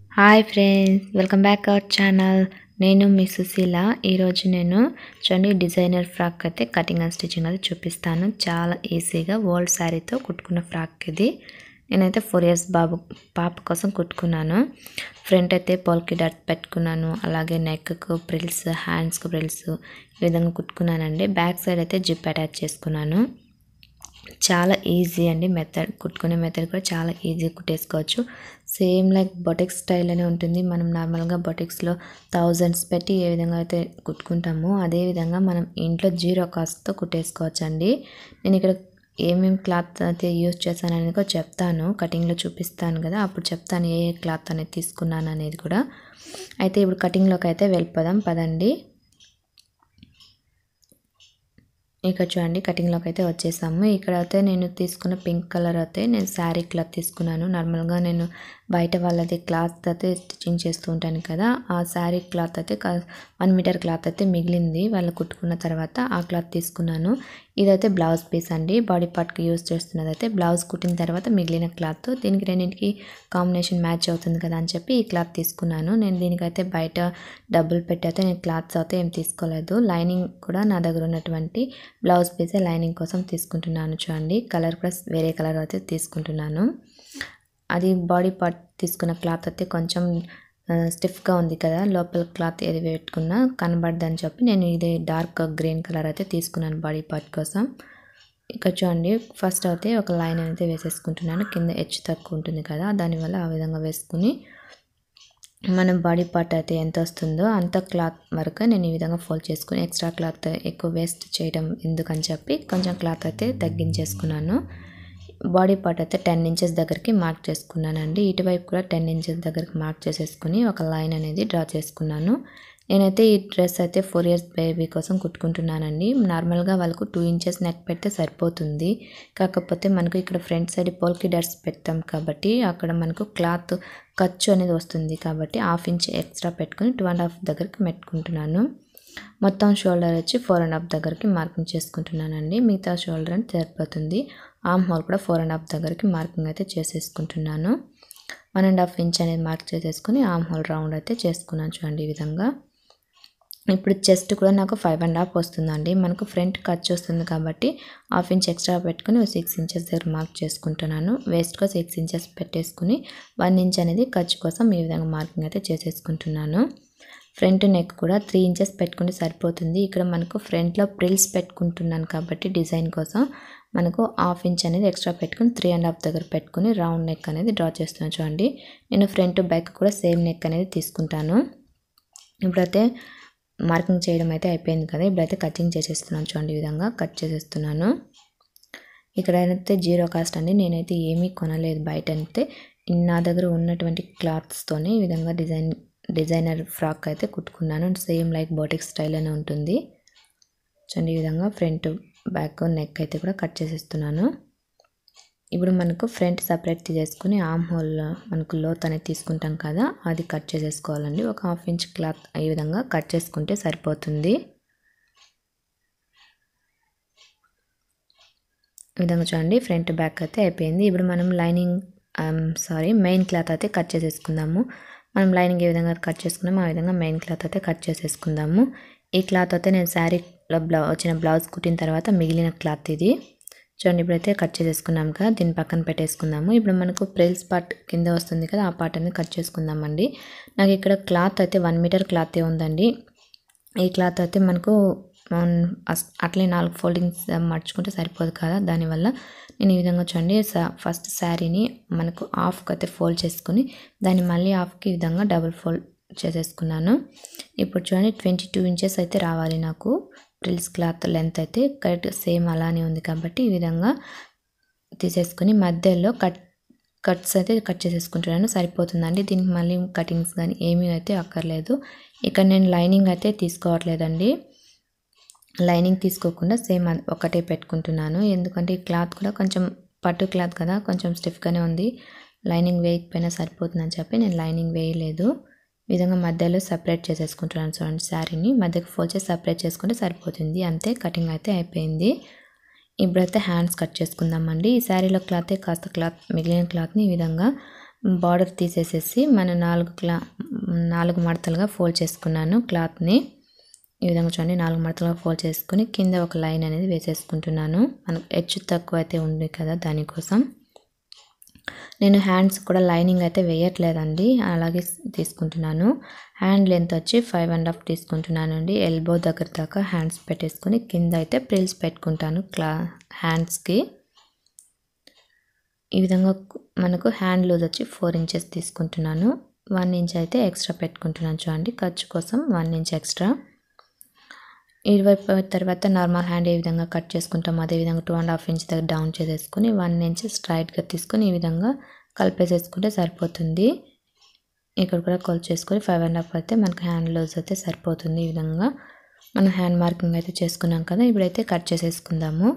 hi friends welcome back our channel నేను మీ సుశీల ఈరోజు నేను చూడండి డిజైనర్ ఫ్రాక్ అయితే కటింగ్ అండ్ స్టిచ్చింగ్ అది చూపిస్తాను చాలా ఈజీగా ఓల్డ్ శారీతో కుట్టుకున్న ఫ్రాక్ ఇది నేనైతే ఫోర్ ఇయర్స్ బాబు పాప కోసం కుట్టుకున్నాను ఫ్రంట్ అయితే పోల్కి డట్ పెట్టుకున్నాను అలాగే నెక్కు ప్రిల్స్ హ్యాండ్స్కి ప్రిల్స్ ఈ విధంగా కుట్టుకున్నానండి బ్యాక్ సైడ్ అయితే జిప్ అటాచ్ చేసుకున్నాను చాలా ఈజీ అండి మెథడ్ కుట్టుకునే మెథడ్ కూడా చాలా ఈజీ కుట్టేసుకోవచ్చు సేమ్ లైక్ బొటిక్స్ స్టైల్ అనే ఉంటుంది మనం నార్మల్గా బొటిక్స్లో థౌజండ్స్ పెట్టి ఏ విధంగా అయితే కుట్టుకుంటామో అదే విధంగా మనం ఇంట్లో జీరో కాస్ట్తో కుట్టేసుకోవచ్చు అండి నేను ఇక్కడ ఏమేమి క్లాత్ అయితే యూజ్ చేశాను అనేది కూడా చెప్తాను కటింగ్లో చూపిస్తాను కదా అప్పుడు చెప్తాను ఏ ఏ క్లాత్ అనేది తీసుకున్నాను అనేది కూడా అయితే ఇప్పుడు కటింగ్లోకి అయితే వెళ్ళిపోదాం పదండి ఇక్కడ చూడండి కటింగ్లోకి అయితే వచ్చేసాము ఇక్కడ అయితే నేను తీసుకున్న పింక్ కలర్ అయితే నేను శారీ క్లాత్ తీసుకున్నాను నార్మల్గా నేను బయట వాళ్ళది క్లాత్ అయితే స్టిచ్చింగ్ చేస్తూ ఉంటాను కదా ఆ శారీ క్లాత్ అయితే వన్ మీటర్ క్లాత్ అయితే మిగిలింది వాళ్ళు కుట్టుకున్న తర్వాత ఆ క్లాత్ తీసుకున్నాను ఇదైతే బ్లౌజ్ పీస్ అండి బాడీ పార్ట్కి యూస్ చేస్తున్నది అయితే బ్లౌజ్ కుట్టిన తర్వాత మిగిలిన క్లాత్ దీనికి రెండింటికి కాంబినేషన్ మ్యాచ్ అవుతుంది కదా అని చెప్పి ఈ క్లాత్ తీసుకున్నాను నేను దీనికైతే బయట డబ్బులు పెట్టి అయితే నేను క్లాత్స్ అయితే ఏం తీసుకోలేదు లైనింగ్ కూడా నా దగ్గర ఉన్నటువంటి బ్లౌజ్ పీసే లైనింగ్ కోసం తీసుకుంటున్నాను చూడండి కలర్ ప్లస్ వేరే కలర్ అయితే తీసుకుంటున్నాను అది బాడీ పార్ట్ తీసుకున్న క్లాత్ అయితే కొంచెం స్టిఫ్గా ఉంది కదా లోపల క్లాత్ ఏది పెట్టుకున్నా కనబడదని చెప్పి నేను ఇదే డార్క్ గ్రీన్ కలర్ అయితే తీసుకున్నాను బాడీ పార్ట్ కోసం ఇక్కడ చూడండి ఫస్ట్ అయితే ఒక లైన్ అయితే వేసేసుకుంటున్నాను కింద హెచ్ తక్కువ ఉంటుంది కదా దానివల్ల ఆ విధంగా వేసుకుని మన బాడీ పార్ట్ అయితే ఎంత వస్తుందో అంత క్లాత్ వరకు నేను ఈ విధంగా ఫోల్డ్ చేసుకుని ఎక్స్ట్రా క్లాత్ ఎక్కువ వేస్ట్ చేయడం ఎందుకని చెప్పి కొంచెం క్లాత్ అయితే తగ్గించేసుకున్నాను బాడీ పార్ట్ అయితే టెన్ ఇంచెస్ దగ్గరికి మార్క్ చేసుకున్నానండి ఇటువైపు కూడా టెన్ ఇంచెస్ దగ్గరికి మార్క్ చేసేసుకుని ఒక లైన్ అనేది డ్రా చేసుకున్నాను నేనైతే ఈ డ్రెస్ అయితే ఫోర్ ఇయర్స్ బేబీ కోసం కుట్టుకుంటున్నానండి నార్మల్గా వాళ్ళకు టూ ఇంచెస్ నెక్ పెడితే సరిపోతుంది కాకపోతే మనకు ఇక్కడ ఫ్రంట్ సైడ్ పోల్కి డట్స్ పెట్టాం కాబట్టి అక్కడ మనకు క్లాత్ ఖర్చు అనేది వస్తుంది కాబట్టి హాఫ్ ఇంచ్ ఎక్స్ట్రా పెట్టుకుని టూ అండ్ హాఫ్ దగ్గరికి పెట్టుకుంటున్నాను మొత్తం షోల్డర్ వచ్చి ఫోర్ అండ్ హాఫ్ దగ్గరికి మార్కింగ్ చేసుకుంటున్నానండి మిగతా షోల్డర్ అని సరిపోతుంది ఆర్మ్ హోల్ కూడా ఫోర్ అండ్ హాఫ్ దగ్గరికి మార్కింగ్ అయితే చేసేసుకుంటున్నాను వన్ అండ్ హాఫ్ ఇంచ్ అనేది మార్క్ చేసేసుకుని ఆర్మ్ హోల్ రౌండ్ అయితే చేసుకున్నాను చూడండి ఈ విధంగా ఇప్పుడు చెస్ట్ కూడా నాకు ఫైవ్ అండ్ హాఫ్ వస్తుందండి మనకు ఫ్రంట్ ఖర్చు వస్తుంది కాబట్టి హాఫ్ ఇంచ్ ఎక్స్ట్రా పెట్టుకుని సిక్స్ ఇంచెస్ దగ్గర మార్క్ చేసుకుంటున్నాను వేస్ట్గా సిక్స్ ఇంచెస్ పెట్టేసుకుని వన్ ఇంచ్ అనేది ఖర్చు కోసం ఈ విధంగా మార్కింగ్ అయితే చేసేసుకుంటున్నాను ఫ్రంట్ నెక్ కూడా త్రీ ఇంచెస్ పెట్టుకుంటే సరిపోతుంది ఇక్కడ మనకు ఫ్రంట్లో ప్రిల్స్ పెట్టుకుంటున్నాను కాబట్టి డిజైన్ కోసం మనకు హాఫ్ ఇంచ్ అనేది ఎక్స్ట్రా పెట్టుకుని త్రీ అండ్ హాఫ్ దగ్గర పెట్టుకుని రౌండ్ నెక్ అనేది డ్రా చేస్తున్నాను చూడండి నేను ఫ్రంట్ బ్యాక్ కూడా సేమ్ నెక్ అనేది తీసుకుంటాను ఇప్పుడైతే మార్కింగ్ చేయడం అయితే అయిపోయింది కదా ఇప్పుడైతే కటింగ్ చేసేస్తున్నాను చూడండి ఈ విధంగా కట్ చేసేస్తున్నాను ఇక్కడ అయితే జీరో కాస్ట్ అండి నేనైతే ఏమీ కొనలేదు బయట అయితే నా దగ్గర ఉన్నటువంటి క్లాత్స్తోనే ఈ విధంగా డిజైన్ డిజైనర్ ఫ్రాక్ అయితే కుట్టుకున్నాను సేమ్ లైక్ బోటిక్ స్టైల్ అనే ఉంటుంది చూడండి ఈ విధంగా ఫ్రంట్ బ్యాక్ నెక్ అయితే కూడా కట్ చేసేస్తున్నాను ఇప్పుడు మనకు ఫ్రంట్ సపరేట్ తీసేసుకుని ఆమ్ హోల్ మనకు లోత్ అనేది తీసుకుంటాం కదా అది కట్ చేసేసుకోవాలండి ఒక హాఫ్ ఇంచ్ క్లాత్ ఈ విధంగా కట్ చేసుకుంటే సరిపోతుంది ఈ విధంగా చూడండి ఫ్రంట్ బ్యాక్ అయితే అయిపోయింది ఇప్పుడు మనం లైనింగ్ సారీ మెయిన్ క్లాత్ అయితే కట్ చేసేసుకుందాము మనం లైనింగ్ ఏ విధంగా కట్ చేసుకున్నామో ఆ విధంగా మెయిన్ క్లాత్ అయితే కట్ చేసేసుకుందాము ఈ క్లాత్ అయితే నేను శారీలో బ్లౌ వచ్చిన బ్లౌజ్ కుట్టిన తర్వాత మిగిలిన క్లాత్ ఇది చూడండి ఇప్పుడైతే కట్ చేసేసుకున్నాం కదా దీన్ని పక్కన పెట్టేసుకుందాము ఇప్పుడు మనకు ప్రిల్స్ పార్ట్ కింద వస్తుంది కదా ఆ పార్ట్ అనేది కట్ చేసుకుందామండి నాకు ఇక్కడ క్లాత్ అయితే వన్ మీటర్ క్లాతే ఉందండి ఈ క్లాత్ అయితే మనకు అట్లే నాలుగు ఫోల్డింగ్స్ మర్చుకుంటే సరిపోదు కదా దానివల్ల నేను ఈ విధంగా చూడండి ఫస్ట్ శారీని మనకు హాఫ్కి అయితే ఫోల్డ్ చేసుకుని దాన్ని మళ్ళీ హాఫ్కి ఈ విధంగా డబుల్ ఫోల్డ్ చేసేసుకున్నాను ఇప్పుడు చూడండి ట్వంటీ టూ ఇంచెస్ అయితే రావాలి నాకు ప్రిల్స్ క్లాత్ లెంత్ అయితే కరెక్ట్ సేమ్ అలానే ఉంది కాబట్టి ఈ విధంగా తీసేసుకుని మధ్యలో కట్ కట్స్ అయితే కట్ చేసేసుకుంటున్నాను సరిపోతుందండి దీనికి మళ్ళీ కటింగ్స్ కానీ ఏమీ అయితే అక్కర్లేదు ఇక్కడ నేను లైనింగ్ అయితే తీసుకోవట్లేదండి లైనింగ్ తీసుకోకుండా సేమ్ ఒకటే పెట్టుకుంటున్నాను ఎందుకంటే ఈ క్లాత్ కూడా కొంచెం పట్టు క్లాత్ కదా కొంచెం స్టిఫ్గానే ఉంది లైనింగ్ వేయకపోయినా సరిపోతుందని చెప్పి నేను లైనింగ్ వేయలేదు ఈ విధంగా మధ్యలో సపరేట్ చేసేసుకుంటున్నాను చూడండి శారీని మధ్యకి ఫోల్డ్ చేసి సపరేట్ చేసుకుంటే సరిపోతుంది అంతే కటింగ్ అయితే అయిపోయింది ఇప్పుడైతే హ్యాండ్స్ కట్ చేసుకుందామండి ఈ శారీలో క్లాతే కాస్త క్లాత్ మిగిలిన క్లాత్ని ఈ విధంగా బార్డర్ తీసేసేసి మన నాలుగు క్లా నాలుగు మడతలుగా ఫోల్డ్ చేసుకున్నాను క్లాత్ని ఈ విధంగా చూడండి నాలుగు మడతలుగా ఫోల్డ్ చేసుకుని కింద ఒక లైన్ అనేది వేసేసుకుంటున్నాను మనకు హెచ్చు తక్కువ అయితే ఉంది కదా దానికోసం నేను హ్యాండ్స్ కూడా లైనింగ్ అయితే వేయట్లేదండి అలాగే తీసుకుంటున్నాను హ్యాండ్ లెంత్ వచ్చి ఫైవ్ అండ్ హాఫ్ తీసుకుంటున్నాను అండి ఎల్బో దగ్గర దాకా హ్యాండ్స్ పెట్టేసుకొని కింద అయితే ప్రిల్స్ పెట్టుకుంటాను క్లా హ్యాండ్స్కి ఈ విధంగా మనకు హ్యాండ్ లూజ్ వచ్చి ఫోర్ ఇంచెస్ తీసుకుంటున్నాను వన్ ఇంచ్ అయితే ఎక్స్ట్రా పెట్టుకుంటున్నాను చూడండి ఖర్చు కోసం వన్ ఇంచ్ ఎక్స్ట్రా ఇటువైపు తర్వాత నార్మల్ హ్యాండ్ ఏ విధంగా కట్ చేసుకుంటాం అదే విధంగా టూ అండ్ హాఫ్ ఇంచ్ దగ్గర డౌన్ చేసేసుకుని వన్ ఇంచ్ స్ట్రైట్గా తీసుకొని ఈ విధంగా కలిపేసేసుకుంటే సరిపోతుంది ఇక్కడ కూడా కొల్ చేసుకొని ఫైవ్ అండ్ హాఫ్ అయితే మనకు హ్యాండ్ లూజ్ అయితే సరిపోతుంది ఈ విధంగా మనం హ్యాండ్ మార్కింగ్ అయితే చేసుకున్నాం కదా ఇప్పుడైతే కట్ చేసేసుకుందాము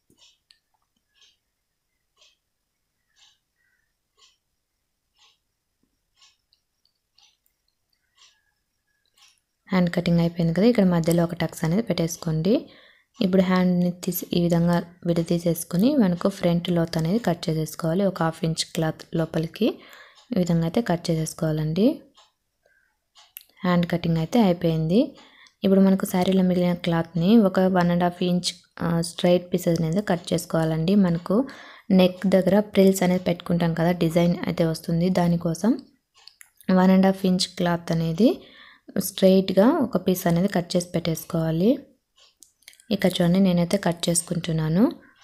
హ్యాండ్ కటింగ్ అయిపోయింది కదా ఇక్కడ మధ్యలో ఒక టక్స్ అనేది పెట్టేసుకోండి ఇప్పుడు హ్యాండ్ని తీసి ఈ విధంగా విడదీసేసుకొని మనకు ఫ్రంట్ లోత్ అనేది కట్ చేసేసుకోవాలి ఒక హాఫ్ ఇంచ్ క్లాత్ లోపలికి ఈ విధంగా అయితే కట్ చేసేసుకోవాలండి హ్యాండ్ కటింగ్ అయితే అయిపోయింది ఇప్పుడు మనకు శారీలో మిగిలిన క్లాత్ని ఒక one and half inch straight pieces అనేది కట్ చేసుకోవాలండి మనకు నెక్ దగ్గర ప్రిల్స్ అనేది పెట్టుకుంటాం కదా డిజైన్ అయితే వస్తుంది దానికోసం one and half inch cloth అనేది స్ట్రైట్గా ఒక పీస్ అనేది కట్ చేసి పెట్టేసుకోవాలి ఇక్కడ చూడండి నేనైతే కట్ చేసుకుంటున్నాను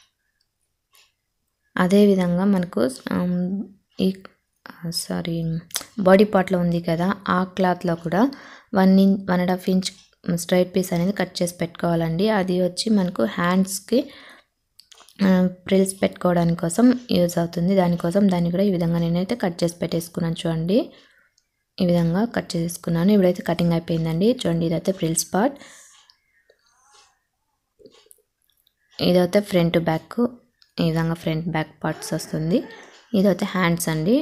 అదేవిధంగా మనకు ఈ సారీ బాడీ పార్ట్లో ఉంది కదా ఆ క్లాత్లో కూడా one inch one and half inch straight piece అనేది కట్ చేసి పెట్టుకోవాలండి అది వచ్చి మనకు హ్యాండ్స్కి ప్రిల్స్ పెట్టుకోవడానికి కోసం యూజ్ అవుతుంది దానికోసం దాన్ని కూడా ఈ విధంగా నేనైతే కట్ చేసి పెట్టేసుకున్నాను చూడండి ఈ విధంగా కట్ చేసుకున్నాను ఇప్పుడైతే కటింగ్ అయిపోయిందండి చూడండి ఇదైతే ప్రిల్స్ పార్ట్ ఇదైతే ఫ్రంట్ బ్యాక్ ఈ విధంగా ఫ్రంట్ బ్యాక్ పార్ట్స్ వస్తుంది ఇదైతే హ్యాండ్స్ అండి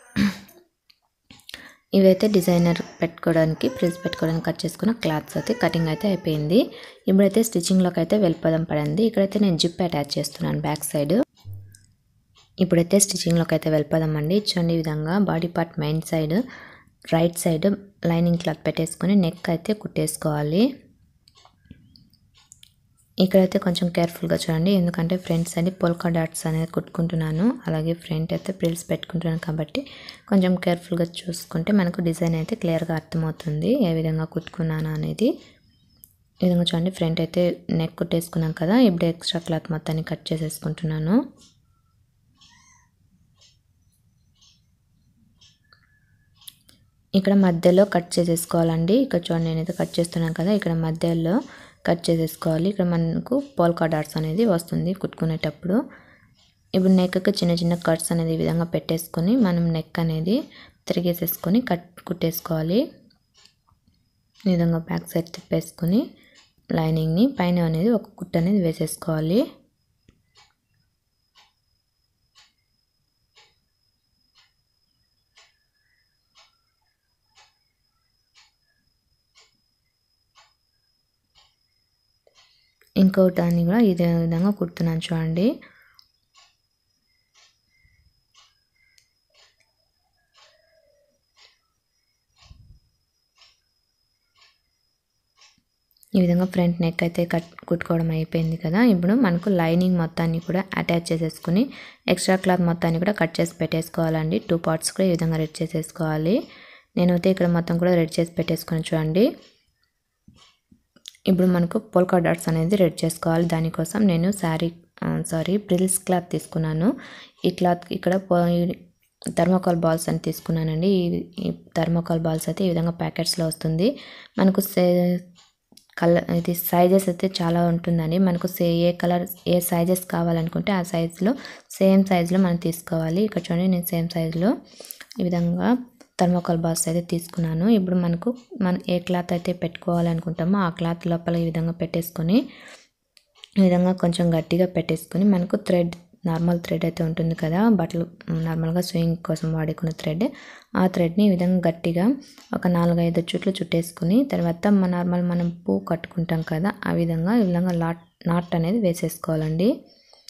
ఇవైతే డిజైనర్ పెట్టుకోవడానికి ప్రిల్స్ పెట్టుకోవడానికి కట్ చేసుకున్న క్లాత్స్ అయితే కటింగ్ అయితే అయిపోయింది ఇప్పుడైతే స్టిచ్చింగ్లోకి అయితే వెళ్ళిపోదాం పడింది ఇక్కడైతే నేను జిప్ అటాచ్ చేస్తున్నాను బ్యాక్ సైడ్ ఇప్పుడైతే స్టిచ్చింగ్లోకి అయితే వెళ్ళిపోదామండి చూడండి ఈ విధంగా body part main side right side lining cloth పెట్టేసుకొని నెక్ అయితే కుట్టేసుకోవాలి ఇక్కడైతే కొంచెం కేర్ఫుల్గా చూడండి ఎందుకంటే ఫ్రంట్ సైడ్ పోల్కా డాట్స్ అనేది కుట్టుకుంటున్నాను అలాగే ఫ్రంట్ అయితే ప్రిల్స్ పెట్టుకుంటున్నాను కాబట్టి కొంచెం కేర్ఫుల్గా చూసుకుంటే మనకు డిజైన్ అయితే క్లియర్గా అర్థమవుతుంది ఏ విధంగా కుట్టుకున్నాను అనేది ఈ విధంగా చూడండి ఫ్రంట్ అయితే నెక్ కుట్టేసుకున్నాం కదా ఇప్పుడు ఎక్స్ట్రా క్లాత్ మొత్తాన్ని కట్ చేసేసుకుంటున్నాను ఇక్కడ మధ్యలో కట్ చేసేసుకోవాలండి ఇక్కడ చూడండి నేనైతే కట్ చేస్తున్నాను కదా ఇక్కడ మధ్యలో కట్ చేసేసుకోవాలి ఇక్కడ మనకు పోల్కా డాట్స్ అనేది వస్తుంది కుట్టుకునేటప్పుడు ఇప్పుడు నెక్కి చిన్న చిన్న కట్స్ అనేది ఈ విధంగా పెట్టేసుకొని మనం నెక్ అనేది తిరిగేసేసుకొని కట్ కుట్టేసుకోవాలి ఈ విధంగా బ్యాక్ సైడ్ తిప్పేసుకొని లైనింగ్ని పైన అనేది ఒక కుట్ట అనేది వేసేసుకోవాలి ఇంకో దాన్ని కూడా ఇదే విధంగా కుడుతున్నాను చూడండి ఈ విధంగా ఫ్రంట్ నెక్ అయితే కట్ కుట్టుకోవడం అయిపోయింది కదా ఇప్పుడు మనకు లైనింగ్ మొత్తాన్ని కూడా అటాచ్ చేసేసుకుని ఎక్స్ట్రా క్లాత్ మొత్తాన్ని కూడా కట్ చేసి పెట్టేసుకోవాలండి టూ పార్ట్స్ కూడా ఈ విధంగా రెడీ చేసేసుకోవాలి నేనైతే ఇక్కడ మొత్తం కూడా రెడీ చేసి పెట్టేసుకొని చూడండి ఇప్పుడు మనకు పోల్కా డాట్స్ అనేది రెడీ చేసుకోవాలి దానికోసం నేను శారీ సారీ ప్రిల్స్ క్లాత్ తీసుకున్నాను ఈ క్లాత్ ఇక్కడ థర్మోకాల్ బాల్స్ అని తీసుకున్నానండి ఈ థర్మోకాల్ బాల్స్ అయితే ఈ విధంగా ప్యాకెట్స్లో వస్తుంది మనకు సే కలర్ ఇది సైజెస్ అయితే చాలా ఉంటుందండి మనకు సే ఏ కలర్ ఏ సైజెస్ కావాలనుకుంటే ఆ సైజులో సేమ్ సైజులో మనం తీసుకోవాలి ఇక్కడ చూడండి నేను సేమ్ సైజులో ఈ విధంగా థర్మోకాల్ బాక్స్ అయితే తీసుకున్నాను ఇప్పుడు మనకు మనం ఏ క్లాత్ అయితే పెట్టుకోవాలనుకుంటామో ఆ క్లాత్ లోపల ఈ విధంగా పెట్టేసుకొని ఈ విధంగా కొంచెం గట్టిగా పెట్టేసుకొని మనకు థ్రెడ్ నార్మల్ థ్రెడ్ అయితే ఉంటుంది కదా బట్టలు నార్మల్గా స్వింగ్ కోసం వాడుకున్న థ్రెడ్ ఆ థ్రెడ్ని ఈ విధంగా గట్టిగా ఒక నాలుగైదు చుట్లు చుట్టేసుకుని తర్వాత మన నార్మల్ మనం పూ కట్టుకుంటాం కదా ఆ విధంగా ఈ విధంగా లాట్ నాట్ అనేది వేసేసుకోవాలండి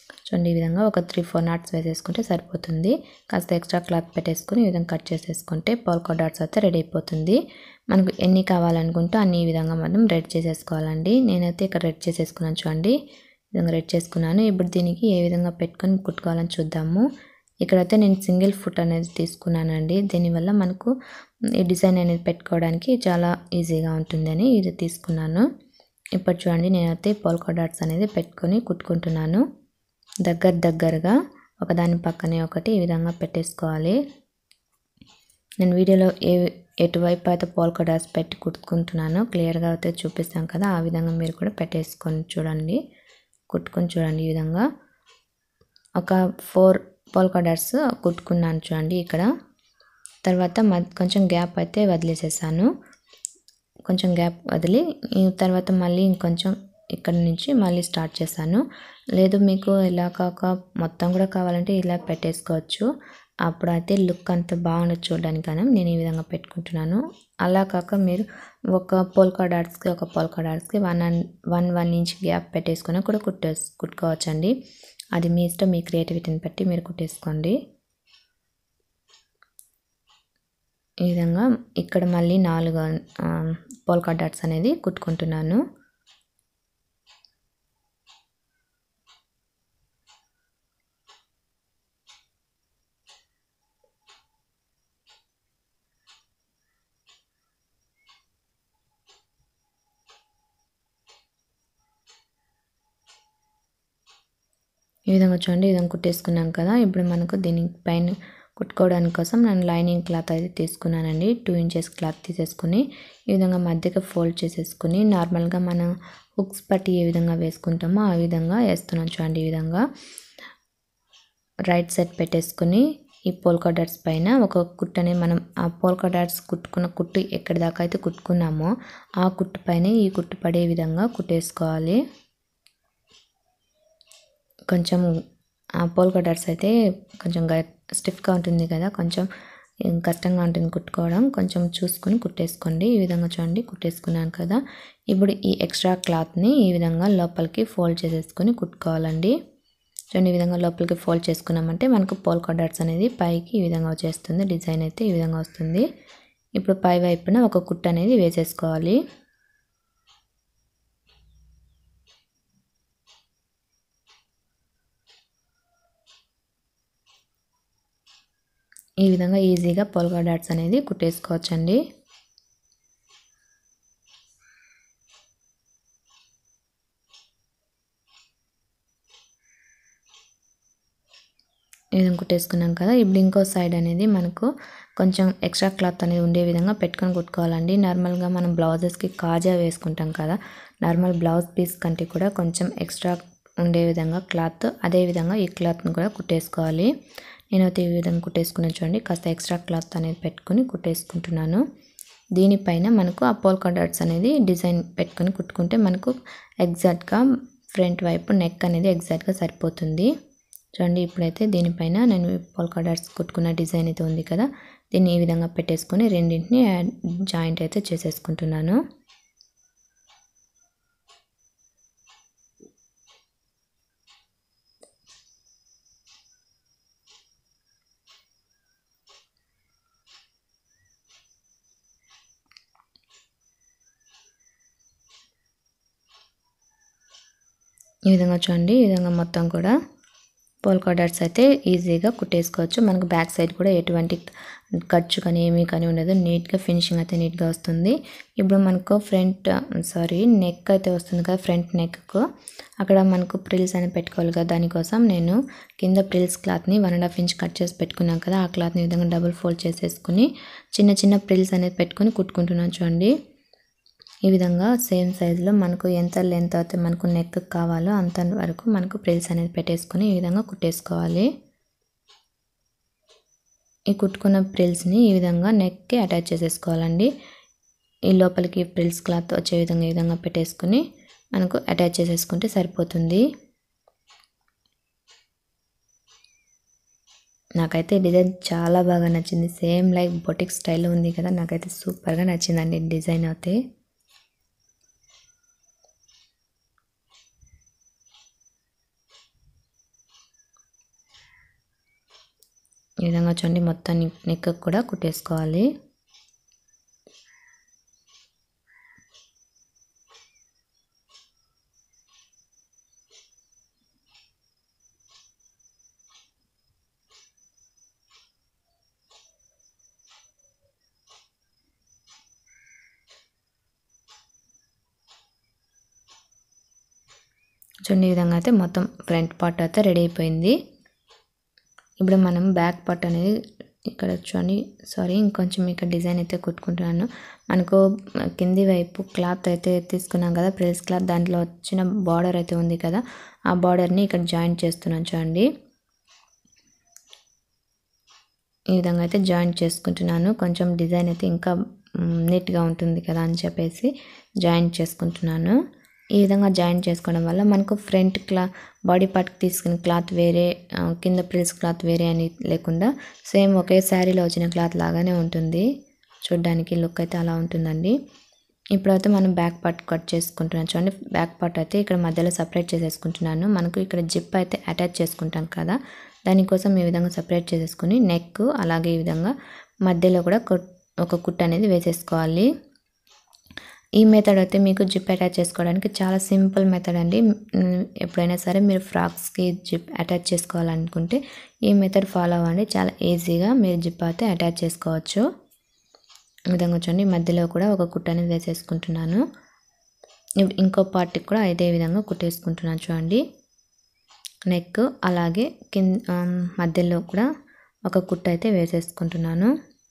చూడండి ఈ విధంగా ఒక త్రీ ఫోర్ నాట్స్ వేసేసుకుంటే సరిపోతుంది కాస్త ఎక్స్ట్రా క్లాత్ పెట్టేసుకుని ఈ విధంగా కట్ చేసేసుకుంటే పోల్కా డాట్స్ అయితే రెడీ అయిపోతుంది మనకు ఎన్ని కావాలనుకుంటే అన్ని ఈ విధంగా మనం రెడ్ చేసేసుకోవాలండి నేనైతే ఇక్కడ రెడ్ చేసేసుకున్నాను చూడండి ఈ విధంగా రెడ్ చేసుకున్నాను ఇప్పుడు దీనికి ఏ విధంగా పెట్టుకొని కుట్టుకోవాలని చూద్దాము ఇక్కడైతే నేను సింగిల్ ఫుట్ అనేది తీసుకున్నానండి దీనివల్ల మనకు ఈ డిజైన్ అనేది పెట్టుకోవడానికి చాలా ఈజీగా ఉంటుందని ఇది తీసుకున్నాను ఇప్పుడు చూడండి నేనైతే పోల్కా డాట్స్ అనేది పెట్టుకొని కుట్టుకుంటున్నాను దగ్గర దగ్గరగా ఒకదాని పక్కనే ఒకటి ఈ విధంగా పెట్టేసుకోవాలి నేను వీడియోలో ఏ ఎటువైపు అయితే పోల్కా డాట్స్ పెట్టి కుట్టుకుంటున్నానో క్లియర్గా అయితే చూపిస్తాను కదా ఆ విధంగా మీరు కూడా పెట్టేసుకొని చూడండి కుట్టుకొని చూడండి ఈ విధంగా ఒక ఫోర్ పోల్కా డాట్స్ కుట్టుకున్నాను చూడండి ఇక్కడ తర్వాత కొంచెం గ్యాప్ అయితే వదిలేసేసాను కొంచెం గ్యాప్ వదిలి తర్వాత మళ్ళీ ఇంకొంచెం ఇక్కడ నుంచి మళ్ళీ స్టార్ట్ చేశాను లేదు మీకు ఇలా కాక మొత్తం కూడా కావాలంటే ఇలా పెట్టేసుకోవచ్చు అప్పుడైతే లుక్ అంత బాగుండదు చూడడానికి కానీ నేను ఈ విధంగా పెట్టుకుంటున్నాను అలా కాక మీరు ఒక పోల్కా డాట్స్కి ఒక పోల్కా డాట్స్కి one and one one inch gap పెట్టేసుకుని కూడా కుట్టే కుట్టుకోవచ్చండి అది మీ ఇష్టం మీ క్రియేటివిటీని బట్టి మీరు కుట్టేసుకోండి ఈ విధంగా ఇక్కడ మళ్ళీ నాలుగు పోల్కా డాట్స్ అనేది కుట్టుకుంటున్నాను ఈ విధంగా చూడండి ఈ విధంగా కుట్టేసుకున్నాం కదా ఇప్పుడు మనకు దీని పైన కుట్టుకోవడానికి కోసం నేను లైనింగ్ క్లాత్ అయితే తీసుకున్నానండి టూ ఇంచెస్ క్లాత్ తీసేసుకుని ఈ విధంగా మధ్యకి ఫోల్డ్ చేసేసుకుని నార్మల్గా మనం హుక్స్ పట్టి ఏ విధంగా వేసుకుంటామో ఆ విధంగా వేస్తున్నాం చూడండి ఈ విధంగా రైట్ సైడ్ పెట్టేసుకుని ఈ పోల్కా డాట్స్ పైన ఒక కుట్టని మనం ఆ పోల్కా డాట్స్ కుట్టుకున్న కుట్టు ఎక్కడి దాకా అయితే కుట్టుకున్నామో ఆ కుట్టు పైన ఈ కుట్టు పడే విధంగా కుట్టేసుకోవాలి కొంచెం ఆ పోల్కా డాట్స్ అయితే కొంచెం స్టిఫ్గా ఉంటుంది కదా కొంచెం కష్టంగా ఉంటుంది కుట్టుకోవడం కొంచెం చూసుకొని కుట్టేసుకోండి ఈ విధంగా చూడండి కుట్టేసుకున్నాను కదా ఇప్పుడు ఈ ఎక్స్ట్రా క్లాత్ని ఈ విధంగా లోపలికి ఫోల్డ్ చేసేసుకొని కుట్టుకోవాలండి చూడండి ఈ విధంగా లోపలికి ఫోల్డ్ చేసుకున్నామంటే మనకు పోల్కా డాట్స్ అనేది పైకి ఈ విధంగా వచ్చేస్తుంది డిజైన్ అయితే ఈ విధంగా వస్తుంది ఇప్పుడు పై వైపున ఒక కుట్టు అనేది వేసేసుకోవాలి ఈ విధంగా ఈజీగా పోల్కా డాట్స్ అనేది కుట్టేసుకోవచ్చండి ఈ విధంగా కుట్టేసుకున్నాం కదా ఇప్పుడు ఇంకో సైడ్ అనేది మనకు కొంచెం ఎక్స్ట్రా క్లాత్ అనేది ఉండే విధంగా పెట్టుకొని కుట్టుకోవాలండి నార్మల్గా మనం బ్లౌజెస్కి కాజా వేసుకుంటాం కదా నార్మల్ బ్లౌజ్ పీస్ కంటే కూడా కొంచెం ఎక్స్ట్రా ఉండే విధంగా క్లాత్ అదే విధంగా ఈ క్లాత్ని కూడా కుట్టేసుకోవాలి నేనైతే ఈ విధంగా కుట్టేసుకున్నాను చూడండి కాస్త ఎక్స్ట్రా క్లాత్ అనేది పెట్టుకొని కుట్టేసుకుంటున్నాను దీనిపైన మనకు ఆ పోల్కా డాట్స్ అనేది డిజైన్ పెట్టుకొని కుట్టుకుంటే మనకు ఎగ్జాక్ట్గా ఫ్రంట్ వైపు నెక్ అనేది ఎగ్జాక్ట్గా సరిపోతుంది చూడండి ఇప్పుడైతే దీనిపైన నేను పోల్కా డాట్స్ కుట్టుకున్న డిజైన్ అయితే ఉంది కదా దీన్ని ఈ విధంగా పెట్టేసుకొని రెండింటిని జాయింట్ అయితే చేసేసుకుంటున్నాను ఈ విధంగా చూడండి ఈ విధంగా మొత్తం కూడా పోల్కా డాట్స్ అయితే ఈజీగా కుట్టేసుకోవచ్చు మనకు బ్యాక్ సైడ్ కూడా ఎటువంటి ఖర్చు కానీ ఏమీ కానీ ఉండదు నీట్గా ఫినిషింగ్ అయితే నీట్గా వస్తుంది ఇప్పుడు మనకు ఫ్రంట్ సారీ నెక్ అయితే వస్తుంది కదా ఫ్రంట్ నెక్కు అక్కడ మనకు ప్రిల్స్ అని పెట్టుకోవాలి కదా దానికోసం నేను కింద ప్రిల్స్ క్లాత్ని one and half inch cut చేసి పెట్టుకున్నాం కదా ఆ క్లాత్ని ఈ విధంగా డబుల్ ఫోల్డ్ చేసేసుకుని చిన్న చిన్న ప్రిల్స్ అనేది పెట్టుకొని కుట్టుకుంటున్నాను చూడండి ఈ విధంగా సేమ్ సైజులో మనకు ఎంత లెంత్ అయితే మనకు నెక్ కావాలో అంత వరకు మనకు ప్రిల్స్ అనేది పెట్టేసుకొని ఈ విధంగా కుట్టేసుకోవాలి ఈ కుట్టుకున్న ప్రిల్స్ని ఈ విధంగా నెక్కి అటాచ్ చేసేసుకోవాలండి ఈ లోపలికి ప్రిల్స్ క్లాత్ వచ్చే విధంగా ఈ విధంగా పెట్టేసుకుని మనకు అటాచ్ చేసేసుకుంటే సరిపోతుంది నాకైతే డిజైన్ చాలా బాగా నచ్చింది సేమ్ లైక్ బొటిక్ స్టైల్లో ఉంది కదా నాకైతే సూపర్గా నచ్చిందండి డిజైన్ అయితే ఈ విధంగా చూడండి మొత్తం నెక్ కూడా కుట్టేసుకోవాలి చూడండి ఈ విధంగా అయితే మొత్తం ఫ్రంట్ పార్ట్ అయితే రెడీ అయిపోయింది ఇప్పుడు మనం బ్యాక్ పార్ట్ అనేది ఇక్కడ చూడండి సారీ ఇంకొంచెం ఇక్కడ డిజైన్ అయితే కుట్టుకుంటున్నాను మనకు కింది వైపు క్లాత్ అయితే తీసుకున్నాం కదా ప్రెస్ క్లాత్ దాంట్లో వచ్చిన బార్డర్ అయితే ఉంది కదా ఆ బార్డర్ని ఇక్కడ జాయింట్ చేస్తున్నాను చూడండి ఈ విధంగా అయితే జాయింట్ చేసుకుంటున్నాను కొంచెం డిజైన్ అయితే ఇంకా నీట్గా ఉంటుంది కదా అని చెప్పేసి జాయింట్ చేసుకుంటున్నాను ఈ విధంగా జాయింట్ చేసుకోవడం వల్ల మనకు ఫ్రంట్ క్లా బాడీ పార్ట్కి తీసుకున్న క్లాత్ వేరే ఆ, కింద ప్రిల్స్ క్లాత్ వేరే అని లేకుండా సేమ్ ఒకే శారీలో వచ్చిన క్లాత్ లాగానే ఉంటుంది చూడ్డానికి లుక్ అయితే అలా ఉంటుందండి ఇప్పుడైతే మనం బ్యాక్ పార్ట్ కట్ చేసుకుంటున్నాం చూడండి బ్యాక్ పార్ట్ అయితే ఇక్కడ మధ్యలో సపరేట్ చేసేసుకుంటున్నాను మనకు ఇక్కడ జిప్ అయితే అటాచ్ చేసుకుంటాం కదా దానికోసం ఈ విధంగా సపరేట్ చేసేసుకుని నెక్ అలాగే ఈ విధంగా మధ్యలో కూడా కొట్- ఒక కుట్ అనేది వేసేసుకోవాలి ఈ మెథడ్ అయితే మీకు జిప్ అటాచ్ చేసుకోవడానికి చాలా సింపుల్ మెథడ్ అండి మ్, ఎప్పుడైనా సరే మీరు ఫ్రాక్స్కి జిప్ అటాచ్ చేసుకోవాలనుకుంటే ఈ మెథడ్ ఫాలో అవ్వండి చాలా ఈజీగా మీరు జిప్ అయితే అటాచ్ చేసుకోవచ్చు ఈ విధంగా చూడండి మధ్యలో కూడా ఒక కుట్ట అనేది వేసేసుకుంటున్నాను ఇప్పుడు ఇంకో పార్ట్కి కూడా ఇదే విధంగా కుట్టేసుకుంటున్నాను చూడండి నెక్ అలాగే కింద ఆమ్, మధ్యలో కూడా ఒక కుట్ట అయితే వేసేసుకుంటున్నాను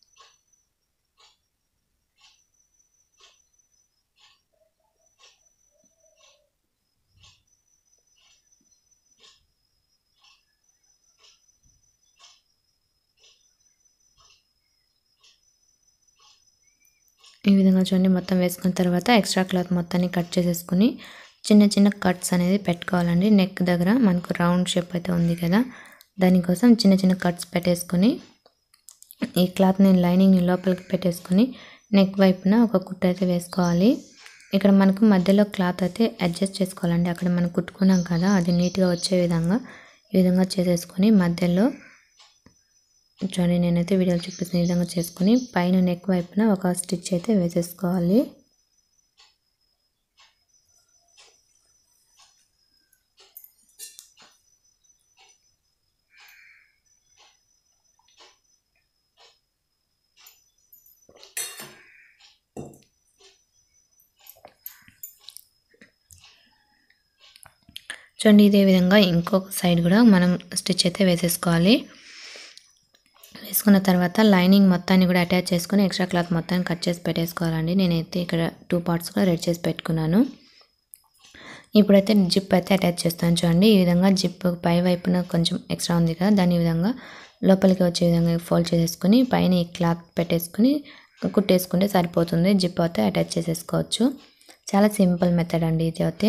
ఈ విధంగా చూడండి మొత్తం వేసుకున్న తర్వాత ఎక్స్ట్రా క్లాత్ మొత్తాన్ని కట్ చేసేసుకుని చిన్న చిన్న కట్స్ అనేది పెట్టుకోవాలండి నెక్ దగ్గర మనకు రౌండ్ షేప్ అయితే ఉంది కదా దానికోసం చిన్న చిన్న కట్స్ పెట్టేసుకొని ఈ క్లాత్ని లైనింగ్ లోపలికి పెట్టేసుకొని నెక్ వైపున ఒక కుట్ట అయితే వేసుకోవాలి ఇక్కడ మనకు మధ్యలో క్లాత్ అయితే అడ్జస్ట్ చేసుకోవాలండి అక్కడ మనం కుట్టుకున్నాం కదా అది నీట్గా వచ్చే విధంగా ఈ విధంగా చేసేసుకొని మధ్యలో చూడండి నేనైతే వీడియోలో చూపిస్తున్న ఈ విధంగా చేసుకుని పైన నెక్ వైపున ఒక స్టిచ్ అయితే వేసేసుకోవాలి చూడండి ఇదే విధంగా ఇంకొక సైడ్ కూడా మనం స్టిచ్ అయితే వేసేసుకోవాలి వేసుకున్న తర్వాత లైనింగ్ మొత్తాన్ని కూడా అటాచ్ చేసుకుని ఎక్స్ట్రా క్లాత్ మొత్తాన్ని కట్ చేసి పెట్టేసుకోవాలండి నేనైతే ఇక్కడ టూ పార్ట్స్ కూడా రెడీ చేసి పెట్టుకున్నాను ఇప్పుడైతే జిప్ అయితే అటాచ్ చేస్తాను చూడండి ఈ విధంగా జిప్ పై వైపున కొంచెం ఎక్స్ట్రా ఉంది కదా దాని ఈ విధంగా లోపలికి వచ్చే విధంగా ఫోల్డ్ చేసేసుకుని పైన ఈ క్లాత్ పెట్టేసుకుని కుట్టేసుకుంటే సరిపోతుంది జిప్ అయితే అటాచ్ చేసేసుకోవచ్చు చాలా సింపుల్ మెథడ్ అండి ఇది అయితే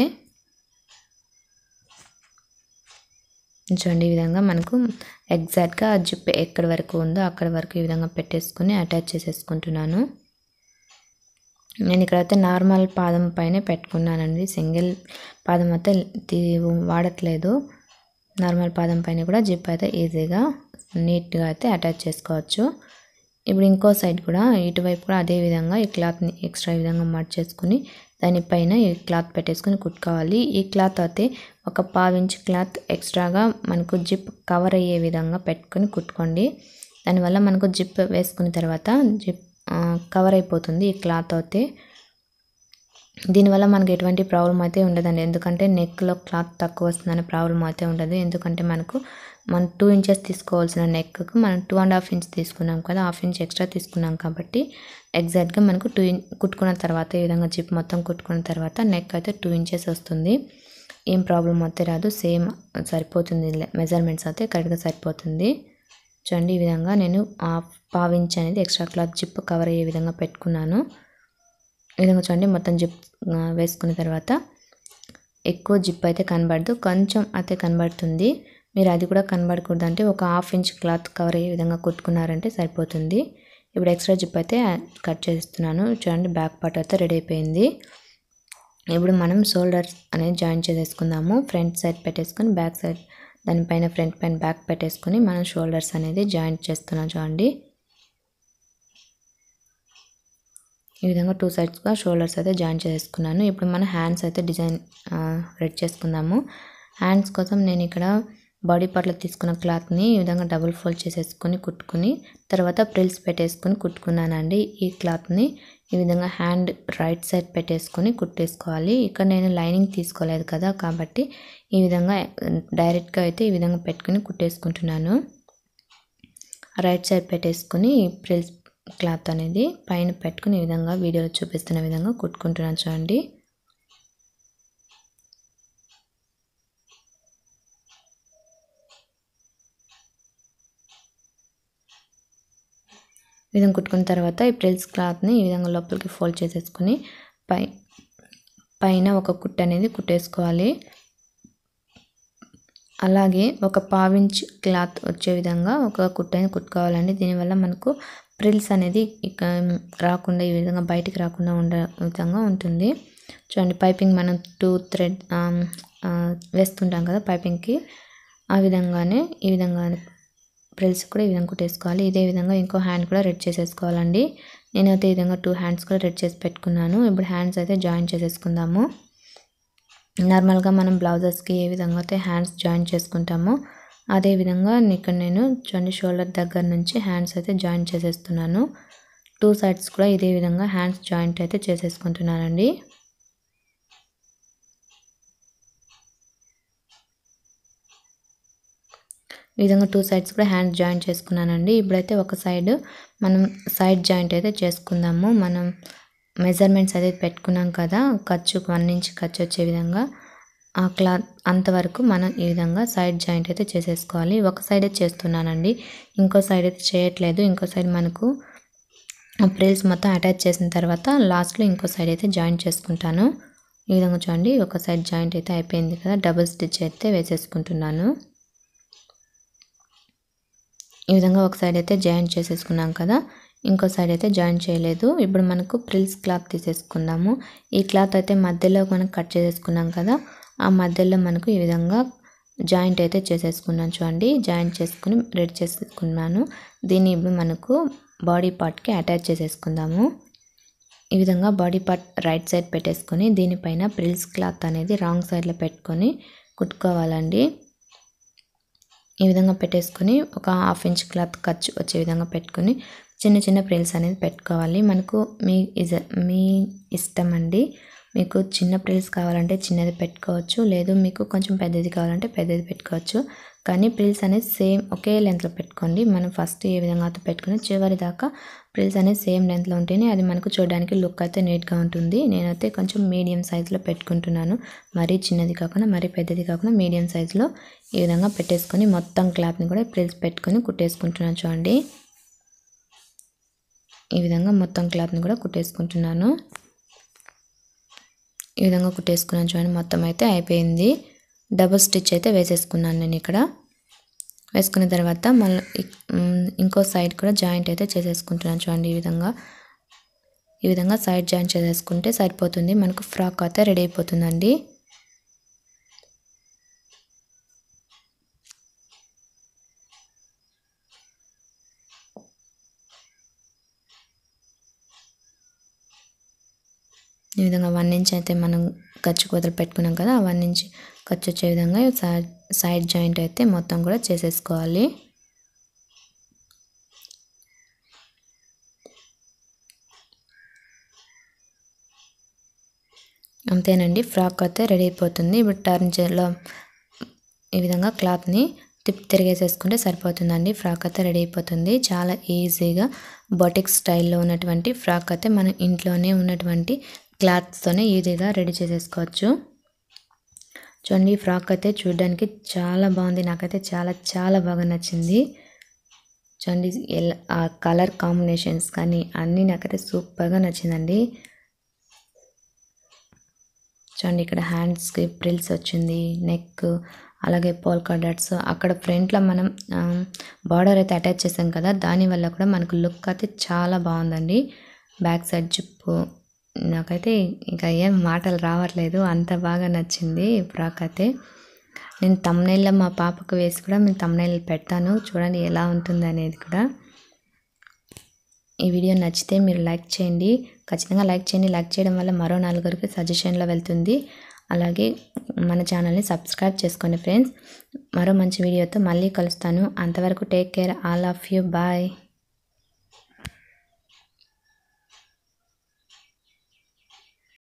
చూడండి ఈ విధంగా మనకు ఎగ్జాక్ట్గా జిప్ ఎక్కడి వరకు ఉందో అక్కడి వరకు ఈ విధంగా పెట్టేసుకుని అటాచ్ చేసేసుకుంటున్నాను నేను ఇక్కడైతే నార్మల్ పాదం పైనే పెట్టుకున్నానండి సింగిల్ పాదం అయితే తీ- వాడట్లేదు నార్మల్ పాదం పైన కూడా జిప్ అయితే ఈజీగా నీట్గా అయితే అటాచ్ చేసుకోవచ్చు ఇప్పుడు ఇంకో సైడ్ కూడా ఇటువైపు కూడా అదే విధంగా ఈ క్లాత్ని ఎక్స్ట్రా ఈ విధంగా మర్చేసుకుని దానిపైన ఈ క్లాత్ పెట్టేసుకుని కుట్టుకోవాలి ఈ క్లాత్ అయితే ఒక పావించ్ క్లాత్ ఎక్స్ట్రాగా మనకు జిప్ కవర్ అయ్యే విధంగా పెట్టుకొని కుట్టుకోండి దానివల్ల మనకు జిప్ వేసుకున్న తర్వాత జిప్ ఆ, కవర్ అయిపోతుంది ఈ క్లాత్ అయితే దీనివల్ల మనకి ఎటువంటి ప్రాబ్లం అయితే ఉండదండి ఎందుకంటే నెక్లో క్లాత్ తక్కువ వస్తుందనే ప్రాబ్లం అయితే ఉండదు ఎందుకంటే మనకు మనం టూ ఇంచెస్ తీసుకోవాల్సిన నెక్కు మనం టూ అండ్ హాఫ్ ఇంచ్ తీసుకున్నాం కదా హాఫ్ ఇంచ్ ఎక్స్ట్రా తీసుకున్నాం కాబట్టి ఎగ్జాక్ట్గా మనకు టూ ఇన్ కుట్టుకున్న తర్వాత ఈ విధంగా జిప్ మొత్తం కుట్టుకున్న తర్వాత నెక్ అయితే టూ ఇంచెస్ వస్తుంది ఏం ప్రాబ్లం అయితే రాదు సేమ్ సరిపోతుంది మెజర్మెంట్స్ అయితే కరెక్ట్గా సరిపోతుంది చూడండి ఈ విధంగా నేను హాఫ్ పావు ఇంచ్ అనేది ఎక్స్ట్రా క్లాత్ జిప్ కవర్ అయ్యే విధంగా పెట్టుకున్నాను ఈ విధంగా చూడండి మొత్తం జిప్ ఆ, వేసుకున్న తర్వాత ఎక్కువ జిప్ అయితే కనబడదు కొంచెం అయితే కనబడుతుంది మీరు అది కూడా కనబడకూడదు అంటే ఒక హాఫ్ ఇంచ్ క్లాత్ కవర్ అయ్యే విధంగా కుట్టుకున్నారంటే సరిపోతుంది ఇప్పుడు ఎక్స్ట్రా జిప్ అయితే కట్ చేస్తున్నాను చూడండి బ్యాక్ పార్ట్ అయితే రెడీ అయిపోయింది ఇప్పుడు మనం షోల్డర్స్ అనేది జాయిన్ చేసేసుకుందాము ఫ్రంట్ సైడ్ పెట్టేసుకొని బ్యాక్ సైడ్ దానిపైన ఫ్రంట్ పైన బ్యాక్ పెట్టేసుకొని మనం షోల్డర్స్ అనేది జాయింట్ చేస్తున్నాం చూడండి ఈ విధంగా టూ సైడ్స్గా షోల్డర్స్ అయితే జాయిన్ చేసుకున్నాను ఇప్పుడు మన హ్యాండ్స్ అయితే డిజైన్ రెడీ చేసుకుందాము హ్యాండ్స్ కోసం నేను ఇక్కడ బాడీ పార్ట్లో తీసుకున్న క్లాత్ని ఈ విధంగా డబుల్ ఫోల్డ్ చేసేసుకొని కుట్టుకుని తర్వాత ప్రిల్స్ పెట్టేసుకొని కుట్టుకున్నానండి ఈ క్లాత్ని ఈ విధంగా హ్యాండ్ రైట్ సైడ్ పెట్టేసుకొని కుట్టేసుకోవాలి ఇక్కడ నేను లైనింగ్ తీసుకోలేదు కదా కాబట్టి ఈ విధంగా డైరెక్ట్గా అయితే ఈ విధంగా పెట్టుకుని కుట్టేసుకుంటున్నాను రైట్ సైడ్ పెట్టేసుకొని ప్రిల్స్ క్లాత్ అనేది పైన పెట్టుకుని ఈ విధంగా వీడియోలో చూపిస్తున్న విధంగా కుట్టుకుంటున్నాను చూడండి ఈ విధంగా కుట్టుకున్న తర్వాత ఈ ప్రిల్స్ క్లాత్ని ఈ విధంగా లోపలికి ఫోల్డ్ చేసేసుకొని పై పైన ఒక కుట్ట అనేది కుట్టేసుకోవాలి అలాగే ఒక పావించ్ క్లాత్ వచ్చే విధంగా ఒక కుట్టని కుట్టుకోవాలండి దీనివల్ల మనకు ప్రిల్స్ అనేది ఇక రాకుండా ఈ విధంగా బయటికి రాకుండా ఉండే విధంగా ఉంటుంది చూడండి పైపింగ్ మనం టూ థ్రెడ్ వేస్తుంటాం కదా పైపింగ్కి ఆ విధంగానే ఈ విధంగా ప్రిల్స్ కూడా ఈ విధంగా కుట్టేసుకోవాలి ఇదే విధంగా ఇంకో హ్యాండ్ కూడా రెడ్ చేసేసుకోవాలండి నేనైతే ఈ విధంగా టూ హ్యాండ్స్ కూడా రెడ్ చేసి పెట్టుకున్నాను ఇప్పుడు హ్యాండ్స్ అయితే జాయిన్ చేసేసుకుందాము నార్మల్గా మనం బ్లౌజెస్కి ఏ విధంగా అయితే హ్యాండ్స్ జాయిన్ చేసుకుంటామో అదే విధంగా ఇక్కడ నేను చూడండి షోల్డర్ దగ్గర నుంచి హ్యాండ్స్ అయితే జాయిన్ చేసేస్తున్నాను టూ సైడ్స్ కూడా ఇదే విధంగా హ్యాండ్స్ జాయింట్ అయితే చేసేసుకుంటున్నానండి ఈ విధంగా టూ సైడ్స్ కూడా హ్యాండ్ జాయింట్ చేసుకున్నానండి ఇప్పుడైతే ఒక సైడ్ మనం సైడ్ జాయింట్ అయితే చేసుకుందాము మనం మెజర్మెంట్స్ అయితే పెట్టుకున్నాం కదా ఖర్చు వన్ ఇంచ్ ఖర్చు వచ్చే విధంగా ఆ క్లాత్ అంతవరకు మనం ఈ విధంగా సైడ్ జాయింట్ అయితే చేసేసుకోవాలి ఒక సైడే చేస్తున్నానండి ఇంకో సైడ్ అయితే చేయట్లేదు ఇంకో సైడ్ మనకు ప్రిల్స్ మొత్తం అటాచ్ చేసిన తర్వాత లాస్ట్లో ఇంకో సైడ్ అయితే జాయింట్ చేసుకుంటాను ఈ విధంగా చూడండి ఒక సైడ్ జాయింట్ అయితే అయిపోయింది కదా డబుల్ స్టిచ్ అయితే వేసేసుకుంటున్నాను ఈ విధంగా ఒక సైడ్ అయితే జాయింట్ చేసేసుకున్నాం కదా ఇంకో సైడ్ అయితే జాయిన్ చేయలేదు ఇప్పుడు మనకు ప్రిల్స్ క్లాత్ తీసేసుకుందాము ఈ క్లాత్ అయితే మధ్యలో మనం కట్ చేసేసుకున్నాం కదా ఆ మధ్యలో మనకు ఈ విధంగా జాయింట్ అయితే చేసేసుకున్నాను చూడండి జాయింట్ చేసుకుని రెడీ చేసుకున్నాను దీన్ని ఇప్పుడు మనకు బాడీ పార్ట్కి అటాచ్ చేసేసుకుందాము ఈ విధంగా బాడీ పార్ట్ రైట్ సైడ్ పెట్టేసుకొని దీనిపైన ప్రిల్స్ క్లాత్ అనేది రాంగ్ సైడ్లో పెట్టుకొని కుట్టుకోవాలండి ఈ విధంగా పెట్టేసుకొని ఒక హాఫ్ ఇంచ్ క్లాత్ ఖర్చు వచ్చే విధంగా పెట్టుకొని చిన్న చిన్న ప్రిల్స్ అనేది పెట్టుకోవాలి మనకు మీ ఇజ మీ ఇష్టం అండి మీకు చిన్న ప్రిల్స్ కావాలంటే చిన్నది పెట్టుకోవచ్చు లేదు మీకు కొంచెం పెద్దది కావాలంటే పెద్దది పెట్టుకోవచ్చు కానీ ప్రిల్స్ అనేది సేమ్ ఒకే లెంత్లో పెట్టుకోండి మనం ఫస్ట్ ఏ విధంగా అయితే పెట్టుకుని చివరి దాకా ప్రిల్స్ అనేది సేమ్ లెంత్లో ఉంటేనే అది మనకు చూడడానికి లుక్ అయితే నీట్గా ఉంటుంది నేనైతే కొంచెం మీడియం సైజులో పెట్టుకుంటున్నాను మరీ చిన్నది కాకుండా మరీ పెద్దది కాకుండా మీడియం సైజులో ఈ విధంగా పెట్టేసుకొని మొత్తం క్లాత్ని కూడా ప్రిల్స్ పెట్టుకొని కుట్టేసుకుంటున్నాను చూడండి ఈ విధంగా మొత్తం క్లాత్ని కూడా కుట్టేసుకుంటున్నాను ఈ విధంగా కుట్టేసుకున్నాను చూడండి మొత్తం అయితే అయిపోయింది డబుల్ స్టిచ్ అయితే వేసేసుకున్నాను నేను ఇక్కడ వేసుకున్న తర్వాత మళ్ళీ ఇంకో సైడ్ కూడా జాయింట్ అయితే చేసేసుకుంటున్నాను చూడండి ఈ విధంగా ఈ విధంగా సైడ్ జాయింట్ చేసేసుకుంటే సరిపోతుంది మనకు ఫ్రాక్ అయితే రెడీ అయిపోతుందండి ఈ విధంగా వన్ ఇంచ్ అయితే మనం ఖర్చు కుదలు పెట్టుకున్నాం కదా ఆ వన్ ఇంచ్ ఖర్చు వచ్చే విధంగా సైడ్ సైడ్ జాయింట్ అయితే మొత్తం కూడా చేసేసుకోవాలి అంతేనండి ఫ్రాక్ అయితే రెడీ అయిపోతుంది ఇప్పుడు టర్న్ చేలో ఈ విధంగా క్లాత్ని తిప్ తిరిగేసేసుకుంటే సరిపోతుందండి ఫ్రాక్ అయితే రెడీ అయిపోతుంది చాలా ఈజీగా బొటిక్ స్టైల్లో ఉన్నటువంటి ఫ్రాక్ అయితే మన ఇంట్లోనే ఉన్నటువంటి క్లాత్స్తోనే ఈజీగా రెడీ చేసేసుకోవచ్చు చూడండి ఈ ఫ్రాక్ అయితే చూడడానికి చాలా బాగుంది నాకైతే చాలా చాలా బాగా నచ్చింది చూడండి ఎల్ ఆ కలర్ కాంబినేషన్స్ కానీ అన్నీ నాకైతే సూపర్గా నచ్చిందండి చూడండి ఇక్కడ హ్యాండ్స్కి ప్రిల్స్ వచ్చింది నెక్ అలాగే పోల్కా డాట్స్ అక్కడ ఫ్రంట్లో మనం బార్డర్ అయితే అటాచ్ చేసాం కదా దానివల్ల కూడా మనకు లుక్ అయితే చాలా బాగుందండి బ్యాక్ సైడ్ జిప్పు నాకైతే ఇంకా ఏం మాటలు రావట్లేదు అంత బాగా నచ్చింది ఈ ఫ్రాక్ అయితే నేను తమ్నైల్లో మా పాపకు వేసి కూడా నేను తమ్నైల్ పెడతాను చూడండి ఎలా ఉంటుంది అనేది కూడా ఈ వీడియో నచ్చితే మీరు లైక్ చేయండి ఖచ్చితంగా లైక్ చేయండి లైక్ చేయడం వల్ల మరో నలుగురికి సజెషన్లో వెళ్తుంది అలాగే మన ఛానల్ని సబ్స్క్రైబ్ చేసుకోండి ఫ్రెండ్స్ మరో మంచి వీడియోతో మళ్ళీ కలుస్తాను అంతవరకు take care all of you bye